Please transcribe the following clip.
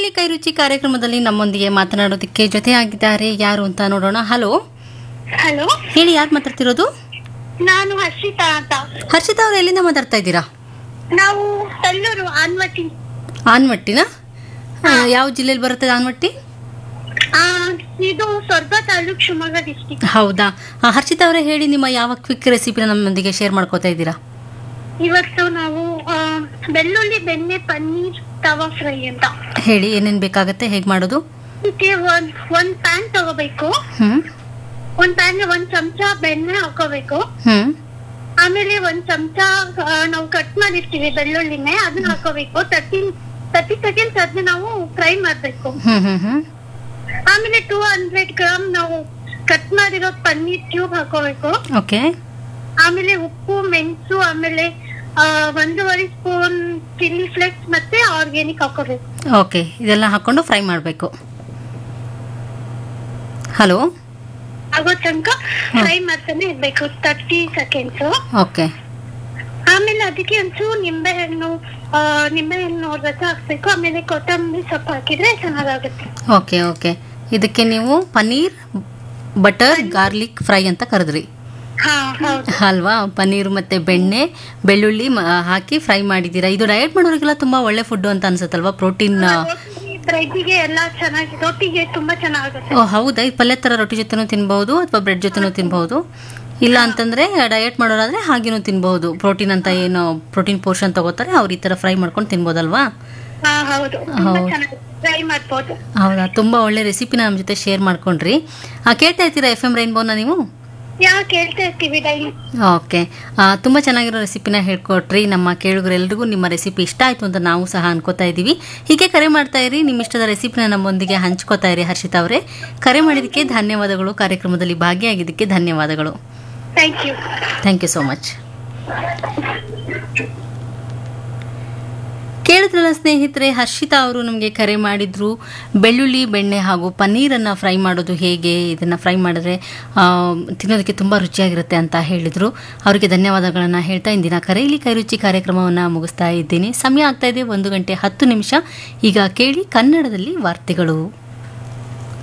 ಕೈರುಚಿ ಕಾರ್ಯಕ್ರಮದಲ್ಲಿ ನಮ್ಮೊಂದಿಗೆ ಮಾತನಾಡೋದಕ್ಕೆ ಜೊತೆಯಾಗಿದ್ದಾರೆ ಯಾರು ಅಂತ ನೋಡೋಣ ಹಲೋ ಹಲೋ ಹೇಳಿ ಯಾರು ಮಾತಾಡ್ತಿರೋದು ನಾನು ಹರ್ಷಿತಾ ಅಂತ ಹರ್ಷಿತಾ ಅವ್ರು ಎಲ್ಲಿಂದ ಮಾತಾಡ್ತಾ ಇದ್ದೀರಾ ನಾವು ತಲ್ಲೂರು ಆನ್ವಟಿ ಆನ್ಮಟ್ಟಿನ ಆ, ಯಾವ ಜಿಲ್ಲೆಯಲ್ಲಿ ಬರುತ್ತೆ ಆನ್ಮಟ್ಟಿ ಆ, ಇದು ಸ್ವರ್ಗ ತಾಲೂಕ್ ಶಿವಮೊಗ್ಗ ಡಿಸ್ಟಿಕ್ ಹೌದಾ ಆ, ಹರ್ಷಿತಾ ಅವರೇ ಹೇಳಿ ನಿಮ್ಮ ಯಾವ ಕ್ವಿಕ್ ರೆಸಿಪಿನ ನಮ್ಮೊಂದಿಗೆ ಶೇರ್ ಮಾಡ್ಕೋತಾ ಇದ್ದೀರಾ ಇವತ್ತು ನಾವು ಆ, ಬೆಳ್ಳುಳ್ಳಿ ಬೆಣ್ಣೆ ಪನ್ನೀರ್ ತವಾ ಫ್ರೈ ಅಂತ ಹೇಳಿ ಏನೇನು ಬೇಕಾಗತ್ತೆ ಹೇಗೆ ಮಾಡೋದು ಇದಕ್ಕೆ ಒಂದ್ ಒಂದ್ ಪ್ಯಾನ್ ತಗೋಬೇಕು ಹ್ಞೂ ಒಂದ್ ಪ್ಯಾನ್ ಒಂದ್ ಚಮಚ ಬೆಣ್ಣೆ ಹಾಕೋಬೇಕು ಹ್ಞೂ ಆಮೇಲೆ ಒಂದ್ ಚಮಚ ನಾವು ಕಟ್ ಮಾಡಿರ್ತೀವಿ ಬೆಳ್ಳುಳ್ಳಿನೇ ಅದನ್ನ ಹಾಕೋಬೇಕು ತರ್ಟಿ ತರ್ಟಿ ಸೆಕೆಂಡ್ಸ್ ಅದನ್ನ ನಾವು ಫ್ರೈ ಮಾಡ್ಬೇಕು ಹ್ಞೂ ಹ್ಞೂ ಹ್ಞೂ ಆಮೇಲೆ ಟೂ ಹಂಡ್ರೆಡ್ ಗ್ರಾಮ್ ನಾವು ಕಟ್ ಮಾಡಿರೋ ಪನ್ನೀರ್ ಟ್ಯೂಬ್ ಹಾಕೋಬೇಕು ಓಕೆ ಆಮೇಲೆ ಉಪ್ಪು ಮೆಣಸು ಆಮೇಲೆ ಆ, ಒಂದೂವರೆ ಸ್ಪೂನ್ ಚಿಲ್ಲಿ ಫ್ಲೇಕ್ಸ್ ಮತ್ತೆ ಆರ್ಗ್ಯಾನಿಕ್ ಹಾಕೋಬೇಕು ಓಕೆ ಇದೆಲ್ಲ ಹಾಕ್ಕೊಂಡು ಫ್ರೈ ಮಾಡಬೇಕು ಹಲೋ ಆಗೋ ತನಕ ಫ್ರೈ ಮಾಡ್ತಾನೆ ಇರ್ಬೇಕು ತರ್ಟಿ ಸೆಕೆಂಡ್ಸ್ ಓಕೆ ಆಮೇಲೆ ಅದಕ್ಕೆ ಒಂಚೂರು ನಿಂಬೆ ಹಣ್ಣು ಆ, ನಿಂಬೆ ಹಣ್ಣು ರಸ ಹಾಕ್ಬೇಕು ಆಮೇಲೆ ಕೊತ್ತಂಬರಿ ಸೊಪ್ಪು ಹಾಕಿದ್ರೆ ಚೆನ್ನಾಗಾಗುತ್ತೆ ಓಕೆ ಓಕೆ ಇದಕ್ಕೆ ನೀವು ಪನ್ನೀರ್ ಬಟರ್ ಗಾರ್ಲಿಕ್ ಫ್ರೈ ಅಂತ ಕರೆದ್ರಿ ಹಾ ಹೌದು ಅಲ್ವಾ ಪನ್ನೀರ್ ಮತ್ತೆ ಬೆಣ್ಣೆ ಬೆಳ್ಳುಳ್ಳಿ ಮ- ಹಾಕಿ ಫ್ರೈ ಮಾಡಿದ್ದೀರಾ ಇದು ಡಯಟ್ ಮಾಡೋರಿಗೆಲ್ಲ ತುಂಬಾ ಒಳ್ಳೆ ಫುಡ್ ಅಂತ ಅನ್ಸುತ್ತಲ್ವಾ ಪ್ರೋಟೀನ್ ಬ್ರೆಡ್ಗೆ ಎಲ್ಲ ಚೆನ್ನಾಗಿ ರೊಟ್ಟಿಗೆ ತುಂಬಾ ಚೆನ್ನಾಗುತ್ತೆ ಓ ಹೌದಾ ಈ ಪಲ್ಯ ಥರ ರೊಟ್ಟಿ ಜೊತೆನೂ ತಿನ್ಬಹುದು ಅಥವಾ ಬ್ರೆಡ್ ಜೊತೆನೂ ತಿನ್ಬಹುದು ಇಲ್ಲ ಅಂತಂದ್ರೆ ಡಯಟ್ ಮಾಡೋರಾದ್ರೆ ಹಾಗೇನೂ ತಿನ್ಬಹುದು ಪ್ರೋಟೀನ್ ಅಂತ ಏನು ಪ್ರೋಟೀನ್ ಪೋರ್ಷನ್ ತಗೋತಾರೆ ಅವ್ರು ಈ ತರ ಫ್ರೈ ಮಾಡ್ಕೊಂಡು ತಿನ್ಬೋದಲ್ವಾ ಹಾ ಹೌದು ತುಂಬಾ ಹೌದು. ಚೆನ್ನಾಗಿ ಟ್ರೈ ಮಾಡ್ಬೋದು ಹೌದಾ ತುಂಬಾ ಒಳ್ಳೆ ರೆಸಿಪಿನ ನಮ್ಮ ಜೊತೆ ಶೇರ್ ಮಾಡ್ಕೊಂಡ್ರಿ ಆ, ಕೇಳ್ತಾ ಇರ್ತೀರಾ ಎಫ್ ಎಂ ರೈನ್ಬೋನ ನೀವು ಯಾ ಕೇಳ್ತಾ ಇರ್ತೀವಿ ಡೈಲಿ ಓಕೆ ತುಂಬ ಚೆನ್ನಾಗಿರೋ ರೆಸಿಪಿನ ಹೇಳ್ಕೊಟ್ರಿ ನಮ್ಮ ಕೇಳುಗರೆಲ್ರಿಗೂ ನಿಮ್ಮ ರೆಸಿಪಿ ಇಷ್ಟ ಆಯಿತು ಅಂತ ನಾವು ಸಹ ಅನ್ಕೋತಾ ಇದ್ದೀವಿ ಹೀಗೆ ಕರೆ ಮಾಡ್ತಾ ಇರಿ ನಿಮ್ಮ ಇಷ್ಟದ ರೆಸಿಪಿನ ನಮ್ಮೊಂದಿಗೆ ಹಂಚ್ಕೋತಾ ಇರಿ ಹರ್ಷಿತಾ ಅವರೇ ಕರೆ ಮಾಡಿದ್ದಕ್ಕೆ ಧನ್ಯವಾದಗಳು ಕಾರ್ಯಕ್ರಮದಲ್ಲಿ ಭಾಗಿಯಾಗಿದ್ದಕ್ಕೆ ಧನ್ಯವಾದಗಳು thank you thank you so much ಕೇಳಿದ್ರಲ್ಲ ಸ್ನೇಹಿತರೆ ಹರ್ಷಿತಾ ಅವರು ನಮಗೆ ಕರೆ ಮಾಡಿದ್ರು ಬೆಳ್ಳುಳ್ಳಿ ಬೆಣ್ಣೆ ಹಾಗೂ ಪನ್ನೀರನ್ನು ಫ್ರೈ ಮಾಡೋದು ಹೇಗೆ ಇದನ್ನು ಫ್ರೈ ಮಾಡಿದ್ರೆ ಆ, ತಿನ್ನೋದಕ್ಕೆ ತುಂಬ ರುಚಿಯಾಗಿರುತ್ತೆ ಅಂತ ಹೇಳಿದರು ಅವರಿಗೆ ಧನ್ಯವಾದಗಳನ್ನು ಹೇಳ್ತಾ ಇಂದಿನ ಕರೆಯಲ್ಲಿ ಕೈರುಚಿ ಕಾರ್ಯಕ್ರಮವನ್ನು ಮುಗಿಸ್ತಾ ಇದ್ದೀನಿ ಸಮಯ ಆಗ್ತಾ ಇದೆ ಒಂದು ಗಂಟೆ ಹತ್ತು ನಿಮಿಷ ಈಗ ಕೇಳಿ ಕನ್ನಡದಲ್ಲಿ ವಾರ್ತೆಗಳು